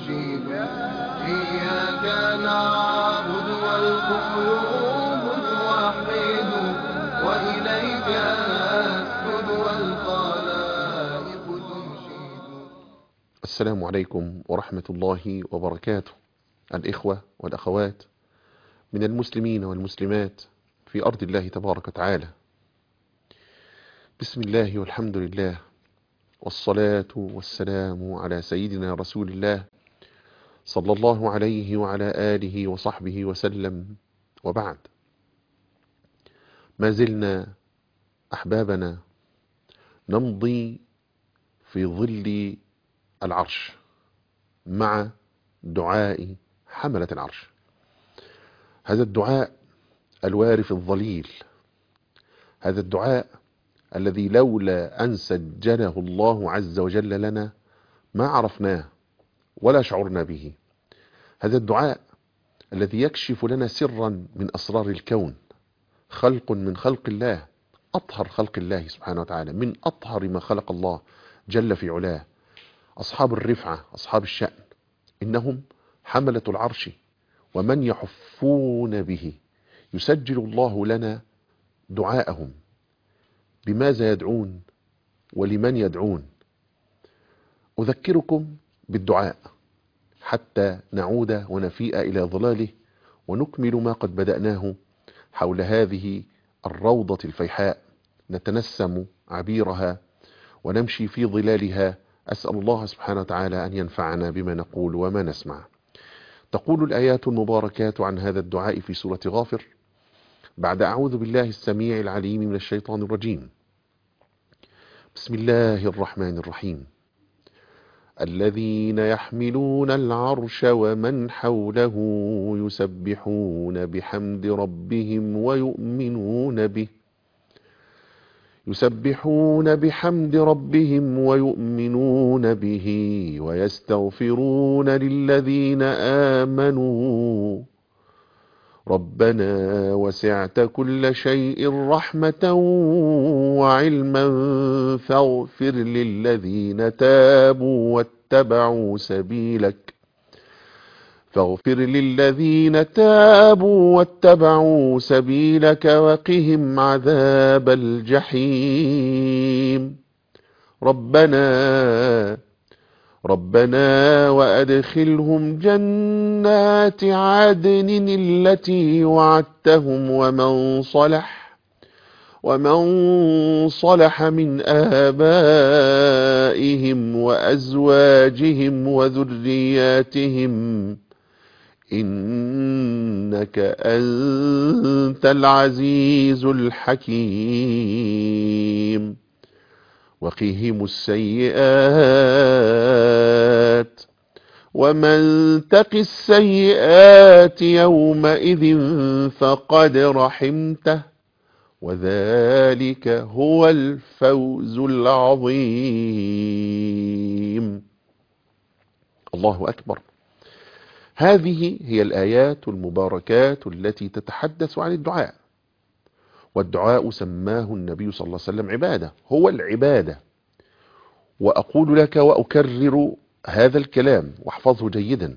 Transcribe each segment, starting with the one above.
تنشد إياك نعبد والقلوب توحد وإليك نسجد والخلائق تنشد السلام عليكم ورحمة الله وبركاته الإخوة والأخوات من المسلمين والمسلمات في أرض الله تبارك وتعالى بسم الله والحمد لله والصلاة والسلام على سيدنا رسول الله صلى الله عليه وعلى آله وصحبه وسلم وبعد ما زلنا أحبابنا نمضي في ظل العرش مع دعاء حملة العرش هذا الدعاء الوارث الظليل هذا الدعاء الذي لولا أن سجله الله عز وجل لنا ما عرفناه ولا شعرنا به هذا الدعاء الذي يكشف لنا سرا من أسرار الكون خلق من خلق الله أطهر خلق الله سبحانه وتعالى من أطهر ما خلق الله جل في علاه أصحاب الرفعة أصحاب الشأن إنهم حملة العرش ومن يحفون به يسجل الله لنا دعاءهم بماذا يدعون ولمن يدعون أذكركم بالدعاء حتى نعود ونفيء إلى ظلاله ونكمل ما قد بدأناه حول هذه الروضة الفيحاء نتنسم عبيرها ونمشي في ظلالها أسأل الله سبحانه وتعالى أن ينفعنا بما نقول وما نسمع تقول الآيات المباركات عن هذا الدعاء في سورة غافر بعد أعوذ بالله السميع العليم من الشيطان الرجيم بسم الله الرحمن الرحيم الذين يحملون العرش ومن حوله يسبحون بحمد ربهم ويؤمنون به يسبحون بحمد ربهم ويؤمنون به ويستغفرون للذين آمنوا ربنا وسعت كل شيء رحمة وعلما فاغفر للذين تابوا واتبعوا سبيلك فاغفر للذين تابوا واتبعوا سبيلك وقهم عذاب الجحيم ربنا ربنا وأدخلهم جنات عدن التي وعدتهم ومن صلح ومن صلح من آبائهم وأزواجهم وذرياتهم إنك أنت العزيز الحكيم وقهم السيئات ومن تق السيئات يومئذ فقد رحمته وذلك هو الفوز العظيم الله أكبر هذه هي الآيات المباركات التي تتحدث عن الدعاء والدعاء سماه النبي صلى الله عليه وسلم عبادة هو العبادة وأقول لك وأكرر هذا الكلام واحفظه جيدا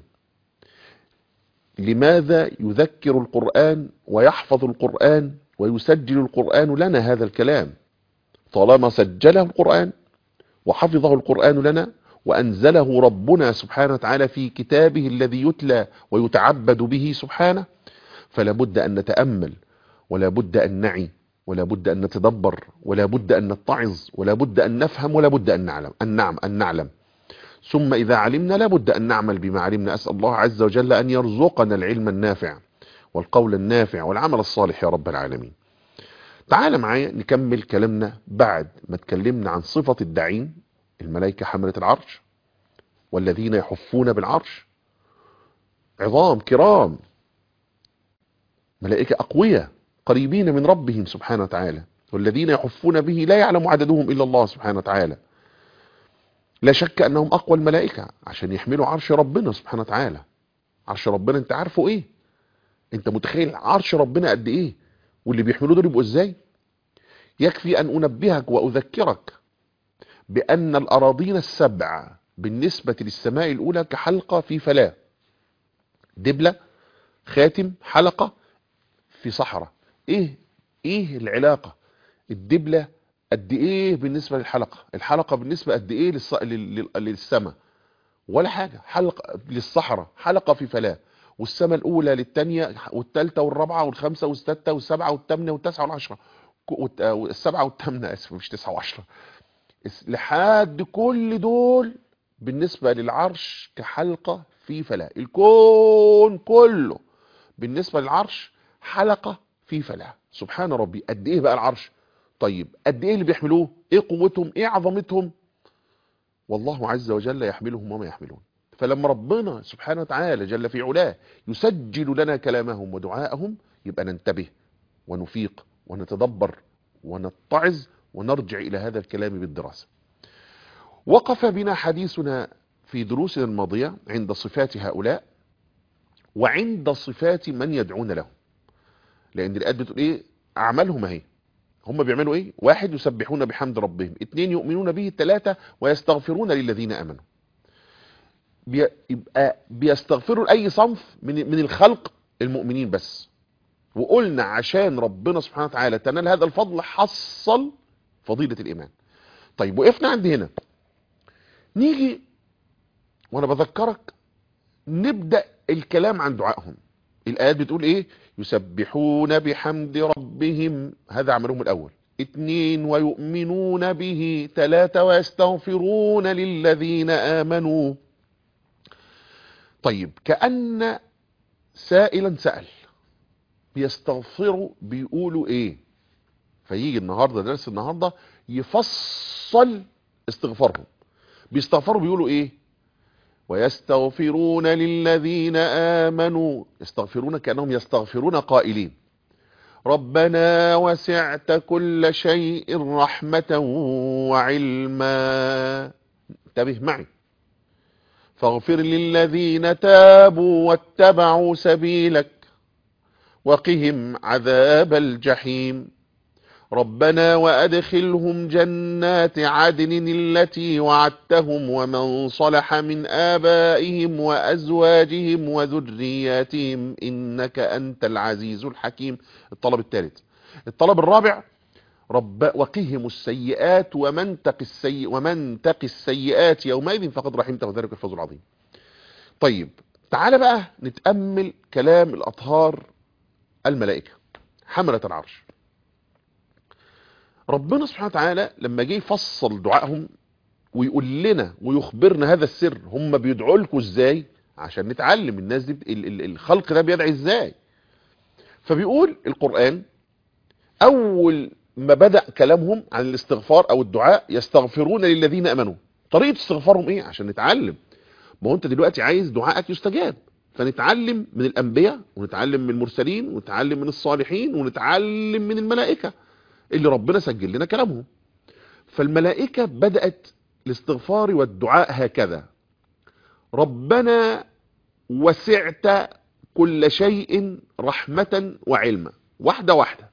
لماذا يذكر القرآن ويحفظ القرآن ويسجل القرآن لنا هذا الكلام طالما سجله القرآن وحفظه القرآن لنا وأنزله ربنا سبحانه وتعالى في كتابه الذي يتلى ويتعبد به سبحانه فلا بد أن نتأمل ولا بد أن نعي ولا بد أن نتدبر ولا بد أن نتعظ ولا بد أن نفهم ولا بد أن نعلم أن نعم أن نعلم ثم إذا علمنا لا بد أن نعمل بما علمنا أسأل الله عز وجل أن يرزقنا العلم النافع والقول النافع والعمل الصالح يا رب العالمين تعال معايا نكمل كلامنا بعد ما تكلمنا عن صفة الداعين الملائكة حملة العرش والذين يحفون بالعرش عظام كرام ملائكة أقوياء قريبين من ربهم سبحانه وتعالى والذين يحفون به لا يعلم عددهم إلا الله سبحانه وتعالى لا شك أنهم أقوى الملائكة عشان يحملوا عرش ربنا سبحانه وتعالى عرش ربنا انت عارفه ايه انت متخيل عرش ربنا قد ايه واللي بيحملوه دول يبقوا ازاي يكفي ان انبهك واذكرك بان الاراضين السبع بالنسبة للسماء الأولى كحلقة في فلاة دبلة خاتم حلقة في صحراء ايه ايه العلاقة الدبلة قد ايه بالنسبة للحلقة الحلقة بالنسبة قد ايه للص... لل... لل- للسماء ولا حاجة حلقة للصحراء حلقة في فلاة والسماء الأولى للتانية والتالتة والرابعة والخامسة والستة والسبعة والثامنة والتاسعة والعشرة ك- والت- والسبعة والثامنة اسف مش تسعة وعشرة اس- لحد كل دول بالنسبة للعرش كحلقة في فلاة الكون كله بالنسبة للعرش حلقة في فلاة سبحان ربي قد ايه بقى العرش طيب قد ايه اللي بيحملوه ايه قوتهم ايه عظمتهم والله عز وجل يحملهم وما يحملون فلما ربنا سبحانه وتعالى جل في علاه يسجل لنا كلامهم ودعاءهم يبقى ننتبه ونفيق ونتدبر ونتعظ ونرجع إلى هذا الكلام بالدراسة وقف بنا حديثنا في دروسنا الماضية عند صفات هؤلاء وعند صفات من يدعون لهم لأن الآيات بتقول إيه أعمالهم اهي هم بيعملوا إيه واحد يسبحون بحمد ربهم اثنين يؤمنون به ثلاثة ويستغفرون للذين آمنوا بي- يبقى بيستغفروا لأي صنف من من الخلق المؤمنين بس وقلنا عشان ربنا سبحانه وتعالى تنال هذا الفضل حصل فضيلة الإيمان طيب وقفنا عند هنا نيجي وانا بذكرك نبدأ الكلام عن دعائهم الآيات بتقول ايه يسبحون بحمد ربهم هذا عملهم الأول اتنين ويؤمنون به تلاتة ويستغفرون للذين آمنوا طيب كأن سائلا سأل بيستغفروا بيقولوا ايه فيجي النهاردة درس النهاردة يفصل استغفارهم بيستغفروا بيقولوا ايه ويستغفرون للذين آمنوا يستغفرون كأنهم يستغفرون قائلين ربنا وسعت كل شيء رحمة وعلما انتبه معي فاغفر للذين تابوا واتبعوا سبيلك وقهم عذاب الجحيم ربنا وأدخلهم جنات عدن التي وعدتهم ومن صلح من آبائهم وأزواجهم وذرياتهم إنك أنت العزيز الحكيم الطلب الثالث الطلب الرابع رب وقهم السيئات ومن تق السيئ ومن تق السيئات يومئذ فقد رحمته وذلك الفوز العظيم طيب تعال بقى نتأمل كلام الأطهار الملائكة حملة العرش ربنا سبحانه وتعالى لما جه يفصل دعائهم ويقول لنا ويخبرنا هذا السر هم بيدعوا لكم ازاي عشان نتعلم الناس دي ال- ال- الخلق ده بيدعي ازاي فبيقول القرآن اول ما بدأ كلامهم عن الاستغفار او الدعاء يستغفرون للذين امنوا طريقة استغفارهم ايه عشان نتعلم ما هو انت دلوقتي عايز دعائك يستجاب فنتعلم من الانبياء ونتعلم من المرسلين ونتعلم من الصالحين ونتعلم من الملائكة اللي ربنا سجل لنا كلامهم فالملائكة بدأت الاستغفار والدعاء هكذا ربنا وسعت كل شيء رحمة وعلما واحدة واحدة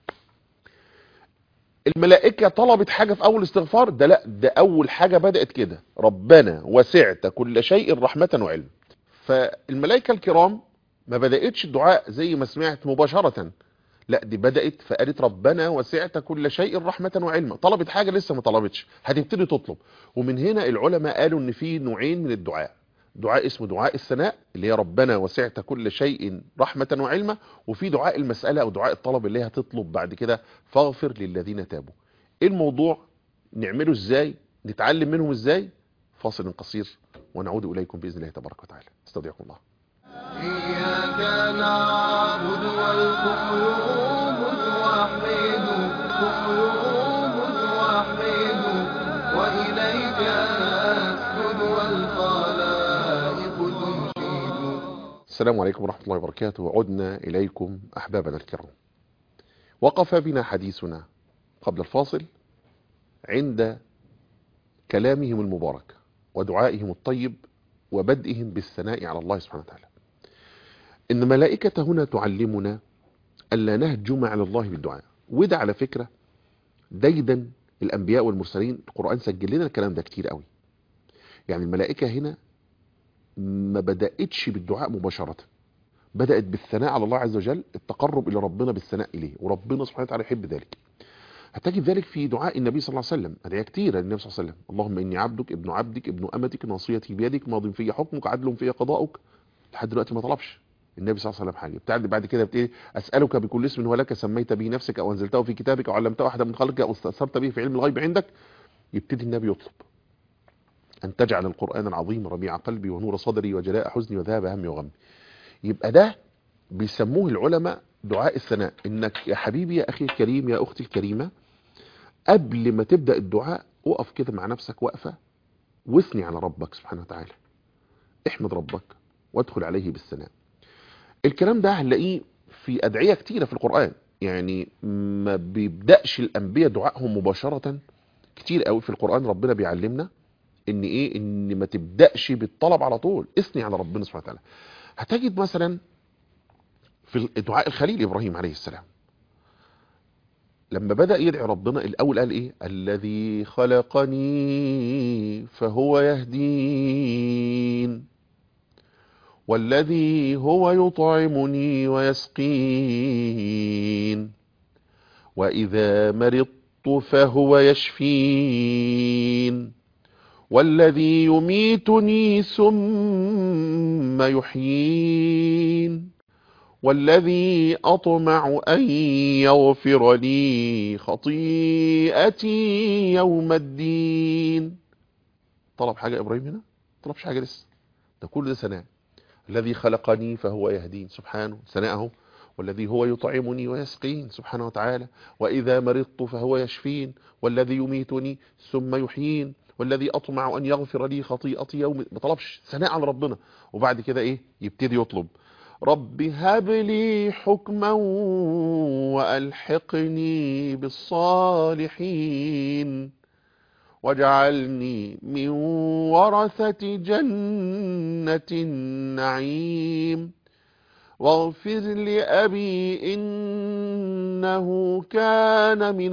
الملائكة طلبت حاجة في أول استغفار ده لا ده أول حاجة بدأت كده ربنا وسعت كل شيء رحمة وعلما فالملائكة الكرام ما بدأتش الدعاء زي ما سمعت مباشرة لا دي بدأت فقالت ربنا وسعت كل شيء رحمة وعلما طلبت حاجة لسه ما طلبتش هتبتدي تطلب ومن هنا العلماء قالوا ان في نوعين من الدعاء دعاء اسمه دعاء الثناء اللي هي ربنا وسعت كل شيء رحمة وعلما وفي دعاء المسألة او دعاء الطلب اللي هي هتطلب بعد كده فاغفر للذين تابوا ايه الموضوع نعمله ازاي نتعلم منهم ازاي فاصل قصير ونعود اليكم باذن الله تبارك وتعالى استودعكم الله إياك نعبد والقيوم توحد قيوم توحد وإليك نسجد والخلائق تنشد السلام عليكم ورحمة الله وبركاته وعدنا إليكم أحبابنا الكرام وقف بنا حديثنا قبل الفاصل عند كلامهم المبارك ودعائهم الطيب وبدئهم بالثناء على الله سبحانه وتعالى إن ملائكة هنا تعلمنا ألا نهجم على الله بالدعاء وده على فكرة ديدا الأنبياء والمرسلين القرآن سجل لنا الكلام ده كتير قوي يعني الملائكة هنا ما بدأتش بالدعاء مباشرة بدأت بالثناء على الله عز وجل التقرب إلى ربنا بالثناء إليه وربنا سبحانه وتعالى يحب ذلك هتجد ذلك في دعاء النبي صلى الله عليه وسلم أدعية كتير للنبي صلى الله عليه وسلم اللهم إني عبدك ابن عبدك ابن أمتك ناصيتي بيدك ماض في حكمك عدل في قضاؤك لحد دلوقتي ما طلبش النبي صلى الله عليه وسلم حاجه بتاع بعد كده بتايه اسالك بكل اسم هو لك سميت به نفسك او انزلته في كتابك او علمته احدا من خلقك او استاثرت به في علم الغيب عندك يبتدي النبي يطلب ان تجعل القران العظيم ربيع قلبي ونور صدري وجلاء حزني وذهاب همي وغمي يبقى ده بيسموه العلماء دعاء الثناء انك يا حبيبي يا اخي الكريم يا اختي الكريمه قبل ما تبدا الدعاء اقف كده مع نفسك وقفه واثني على ربك سبحانه وتعالى احمد ربك وادخل عليه بالثناء الكلام ده هنلاقيه في ادعيه كتيره في القران يعني ما بيبداش الانبياء دعائهم مباشره كتير قوي في القران ربنا بيعلمنا ان ايه ان ما تبداش بالطلب على طول اثني على ربنا سبحانه وتعالى هتجد مثلا في دعاء الخليل ابراهيم عليه السلام لما بدا يدعي ربنا الاول قال ايه الذي خلقني فهو يهدين والذي هو يطعمني ويسقين واذا مرضت فهو يشفين والذي يميتني ثم يحيين والذي اطمع ان يغفر لي خطيئتي يوم الدين طلب حاجه ابراهيم هنا طلبش حاجه لسه ده كل ده ثناء الذي خلقني فهو يهدين سبحانه ثناءه والذي هو يطعمني ويسقين سبحانه وتعالى وإذا مرضت فهو يشفين والذي يميتني ثم يحيين والذي أطمع أن يغفر لي خطيئتي يوم ما طلبش ثناء على ربنا وبعد كده إيه يبتدي يطلب رب هب لي حكما وألحقني بالصالحين واجعلني من ورثة جنة النعيم واغفر لأبي إنه كان من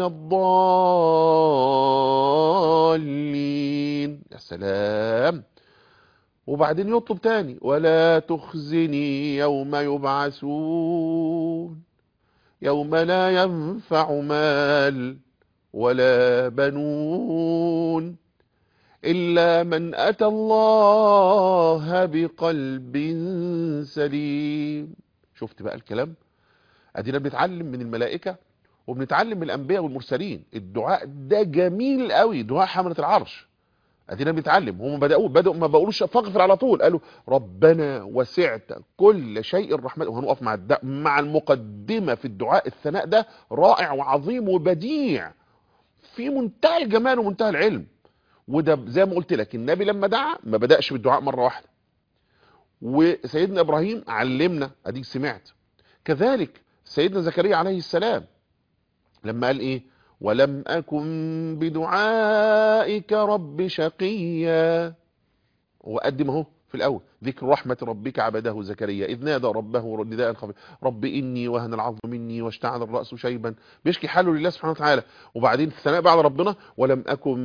الضالين يا سلام وبعدين يطلب تاني ولا تخزني يوم يبعثون يوم لا ينفع مال ولا بنون إلا من أتى الله بقلب سليم شفت بقى الكلام أدينا بنتعلم من الملائكة وبنتعلم من الأنبياء والمرسلين الدعاء ده جميل قوي دعاء حملة العرش أدينا بنتعلم هم بدأوا بدأوا ما بقولوش فاغفر على طول قالوا ربنا وسعت كل شيء الرحمن وهنقف مع الد... مع المقدمة في الدعاء الثناء ده رائع وعظيم وبديع في منتهى الجمال ومنتهى العلم وده زي ما قلت لك النبي لما دعا ما بدأش بالدعاء مرة واحدة وسيدنا إبراهيم علمنا أديك سمعت كذلك سيدنا زكريا عليه السلام لما قال إيه ولم أكن بدعائك رب شقيا وقدم اهو في الأول ذكر رحمة ربك عبده زكريا إذ نادى ربه نداء خفيف رب إني وهن العظم مني واشتعل الرأس شيبا بيشكي حاله لله سبحانه وتعالى وبعدين الثناء بعد ربنا ولم أكن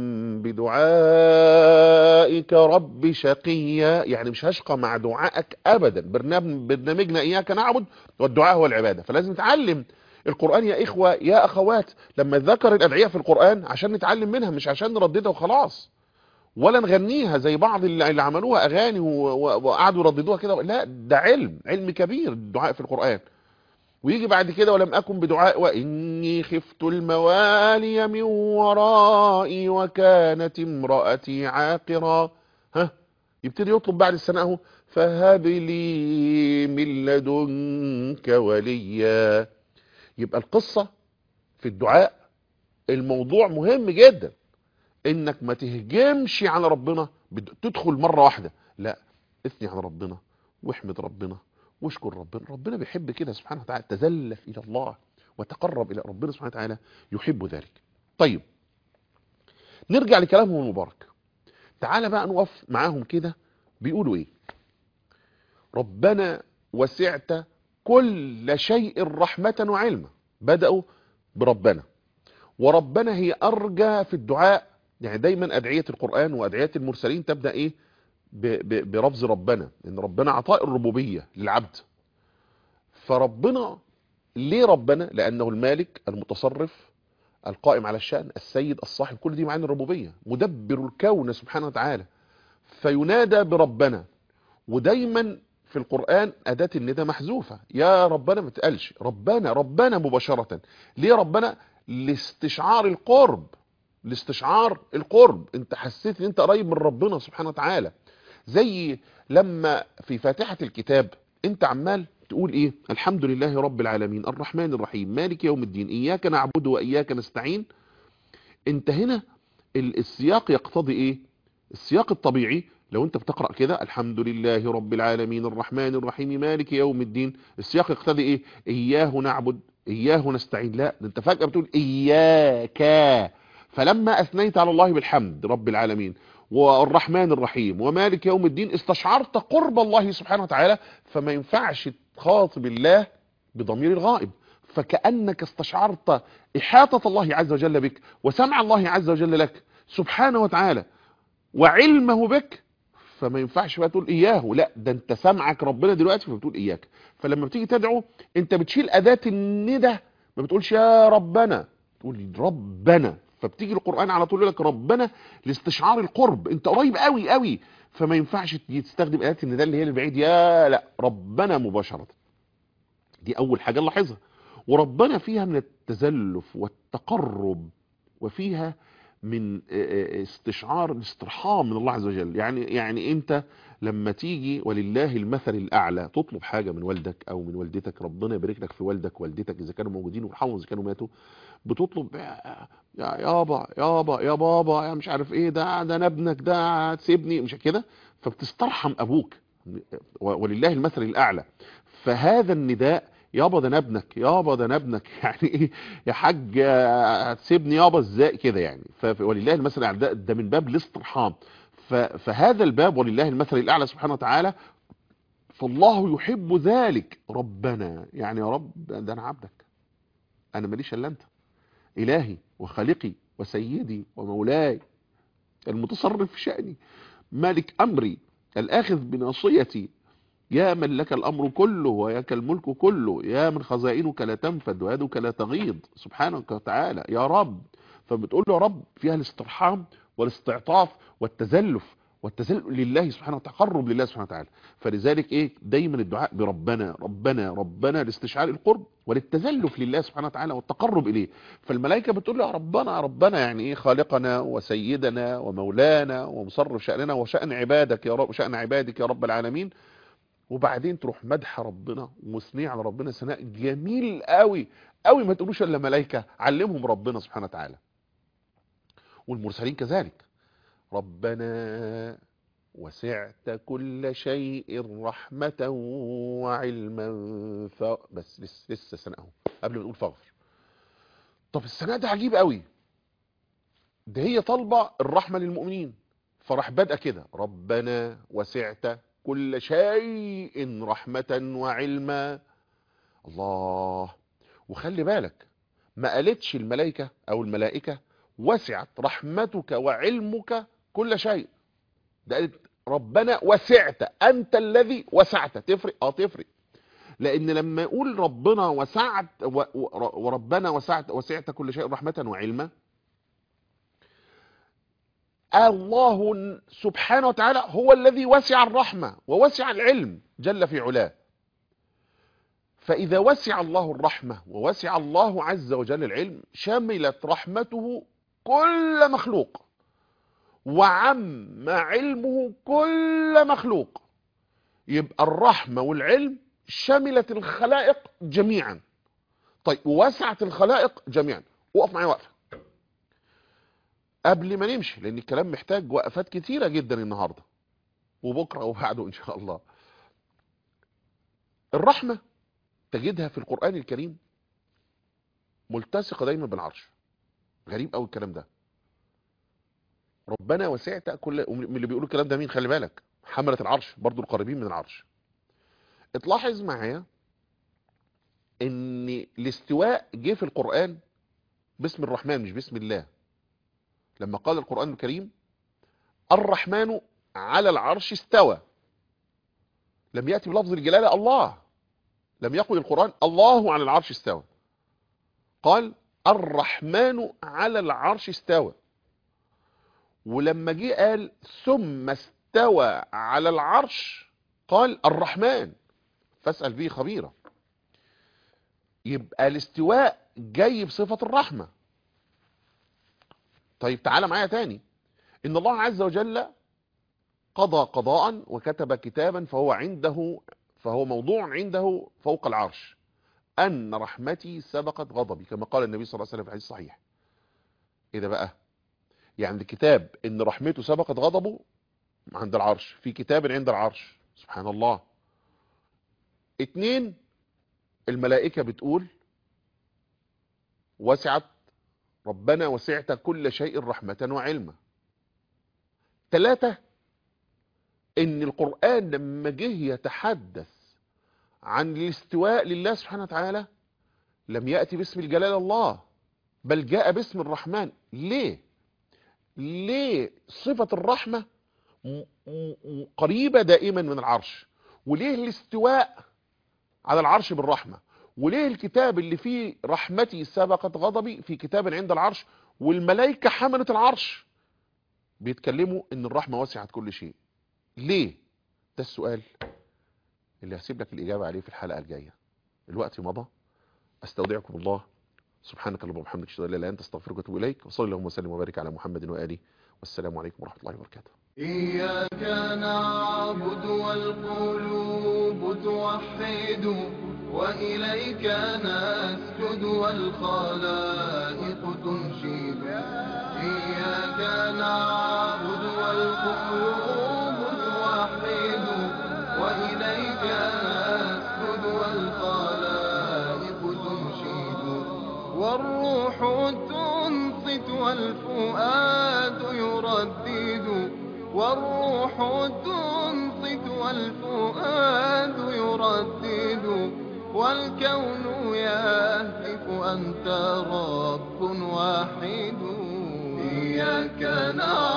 بدعائك رب شقيا يعني مش هشقى مع دعائك أبدا برنامجنا إياك نعبد والدعاء هو العبادة فلازم نتعلم القرآن يا إخوة يا أخوات لما ذكر الأدعية في القرآن عشان نتعلم منها مش عشان نرددها وخلاص ولا نغنيها زي بعض اللي عملوها اغاني وقعدوا يرددوها كده لا ده علم علم كبير الدعاء في القرآن ويجي بعد كده ولم أكن بدعاء وإني خفت الموالي من ورائي وكانت امرأتي عاقرا ها يبتدي يطلب بعد السنة اهو فهب لي من لدنك وليا يبقى القصة في الدعاء الموضوع مهم جدا انك ما تهجمش على ربنا تدخل مرة واحدة لا اثني على ربنا واحمد ربنا واشكر ربنا ربنا بيحب كده سبحانه وتعالى تزلف الى الله وتقرب الى ربنا سبحانه وتعالى يحب ذلك طيب نرجع لكلامهم المبارك تعالى بقى نقف معاهم كده بيقولوا ايه ربنا وسعت كل شيء رحمة وعلما بدأوا بربنا وربنا هي أرجى في الدعاء يعني دايما ادعيه القران وادعيه المرسلين تبدا ايه ب ب برفض ربنا ان ربنا عطاء الربوبيه للعبد فربنا ليه ربنا لانه المالك المتصرف القائم على الشأن السيد الصاحب كل دي معاني الربوبيه مدبر الكون سبحانه وتعالى فينادى بربنا ودايما في القرآن أداة الندى محذوفة يا ربنا ما تقالش ربنا ربنا مباشرة ليه ربنا لاستشعار القرب لاستشعار القرب انت حسيت ان انت قريب من ربنا سبحانه وتعالى زي لما في فاتحة الكتاب انت عمال تقول ايه الحمد لله رب العالمين الرحمن الرحيم مالك يوم الدين اياك نعبد واياك نستعين انت هنا ال- السياق يقتضي ايه السياق الطبيعي لو انت بتقرأ كده الحمد لله رب العالمين الرحمن الرحيم مالك يوم الدين السياق يقتضي ايه اياه نعبد اياه نستعين لا ده انت فجأة بتقول اياك فلما اثنيت على الله بالحمد رب العالمين والرحمن الرحيم ومالك يوم الدين استشعرت قرب الله سبحانه وتعالى فما ينفعش تخاطب الله بضمير الغائب فكأنك استشعرت إحاطة الله عز وجل بك وسمع الله عز وجل لك سبحانه وتعالى وعلمه بك فما ينفعش بقى تقول اياه لا ده انت سمعك ربنا دلوقتي فبتقول اياك فلما بتيجي تدعو انت بتشيل اداة الندى ما بتقولش يا ربنا تقول ربنا فبتيجي القرآن على طول يقول لك ربنا لاستشعار القرب انت قريب قوي قوي فما ينفعش تيجي تستخدم اداة الندى اللي هي البعيد يا لا ربنا مباشرة دي اول حاجة نلاحظها وربنا فيها من التزلف والتقرب وفيها من استشعار الاسترحام من الله عز وجل يعني يعني انت لما تيجي ولله المثل الاعلى تطلب حاجه من والدك او من والدتك ربنا يبارك لك في والدك والدتك اذا كانوا موجودين ويرحمهم اذا كانوا ماتوا بتطلب يا يابا يابا يا بابا يا مش عارف ايه ده ده انا ابنك ده تسيبني مش كده فبتسترحم ابوك ولله المثل الاعلى فهذا النداء يابا ده انا ابنك يابا ده انا ابنك يعني ايه يا حاج هتسيبني يابا ازاي كده يعني ولله المثل الاعلى ده, ده من باب الاسترحام فهذا الباب ولله المثل الاعلى سبحانه وتعالى فالله يحب ذلك ربنا يعني يا رب ده انا عبدك انا ماليش الا انت الهي وخالقي وسيدي ومولاي المتصرف في شأني مالك امري الاخذ بناصيتي يا من لك الأمر كله وياك الملك كله يا من خزائنك لا تنفد ويدك لا تغيض سبحانك وتعالى يا رب فبتقول له يا رب فيها الاسترحام والاستعطاف والتزلف والتزلف لله سبحانه وتعالى تقرب لله سبحانه وتعالى فلذلك ايه دايما الدعاء بربنا ربنا ربنا لاستشعار القرب وللتزلف لله سبحانه وتعالى والتقرب اليه فالملائكه بتقول له يا ربنا يا ربنا يعني ايه خالقنا وسيدنا ومولانا ومصرف شأننا وشأن عبادك يا رب شأن عبادك يا رب العالمين وبعدين تروح مدح ربنا ومثنيه على ربنا ثناء جميل قوي قوي ما تقولوش الا ملائكه علمهم ربنا سبحانه وتعالى والمرسلين كذلك ربنا وسعت كل شيء رحمة وعلما ف... بس لسه لسه ثناء قبل ما نقول فاغفر طب الثناء ده عجيب قوي ده هي طالبه الرحمه للمؤمنين فراح بادئه كده ربنا وسعت كل شيء رحمة وعلما الله وخلي بالك ما قالتش الملائكة او الملائكة وسعت رحمتك وعلمك كل شيء ده قالت ربنا وسعت انت الذي وسعت تفرق اه تفرق لان لما يقول ربنا وسعت و... وربنا وسعت وسعت كل شيء رحمة وعلما الله سبحانه وتعالى هو الذي وسع الرحمة ووسع العلم جل في علاه فإذا وسع الله الرحمة ووسع الله عز وجل العلم شملت رحمته كل مخلوق وعم علمه كل مخلوق يبقى الرحمة والعلم شملت الخلائق جميعا طيب ووسعت الخلائق جميعا وقف معايا وقفه قبل ما نمشي لان الكلام محتاج وقفات كتيرة جدا النهاردة وبكرة وبعده ان شاء الله الرحمة تجدها في القرآن الكريم ملتصقة دايما بالعرش غريب قوي الكلام ده ربنا وسعت كل من اللي بيقولوا الكلام ده مين خلي بالك حملة العرش برضو القريبين من العرش اتلاحظ معايا ان الاستواء جه في القرآن باسم الرحمن مش باسم الله لما قال القرآن الكريم الرحمن على العرش استوى لم يأتي بلفظ الجلالة الله لم يقل القرآن الله على العرش استوى قال الرحمن على العرش استوى ولما جه قال ثم استوى على العرش قال الرحمن فاسأل به خبيرا يبقى الاستواء جاي بصفة الرحمة طيب تعالى معايا تاني ان الله عز وجل قضى قضاء وكتب كتابا فهو عنده فهو موضوع عنده فوق العرش ان رحمتي سبقت غضبي كما قال النبي صلى الله عليه وسلم في الحديث الصحيح ايه ده بقى يعني الكتاب ان رحمته سبقت غضبه عند العرش في كتاب عند العرش سبحان الله اتنين الملائكة بتقول وسعت ربنا وسعت كل شيء رحمة وعلما ثلاثة ان القرآن لما جه يتحدث عن الاستواء لله سبحانه وتعالى لم يأتي باسم الجلال الله بل جاء باسم الرحمن ليه ليه صفة الرحمة م- م- قريبة دائما من العرش وليه الاستواء على العرش بالرحمة وليه الكتاب اللي فيه رحمتي سبقت غضبي في كتاب عند العرش والملائكة حملت العرش بيتكلموا ان الرحمة وسعت كل شيء ليه ده السؤال اللي هسيب لك الإجابة عليه في الحلقة الجاية الوقت مضى استودعكم الله سبحانك اللهم وبحمدك اشهد ان لا اله الا انت استغفرك واتوب اليك وصلى اللهم وسلم وبارك على محمد واله والسلام عليكم ورحمه الله وبركاته إياك نعبد والقلوب توحد وإليك نسجد والخلائق تنشد إياك نعبد والقلوب توحد وإليك نسجد والخلائق تنشد والروح تنصت والفؤاد يردد والروح تنصت والفؤاد يردد والكون يهتف أنت رب واحد إياك نعبد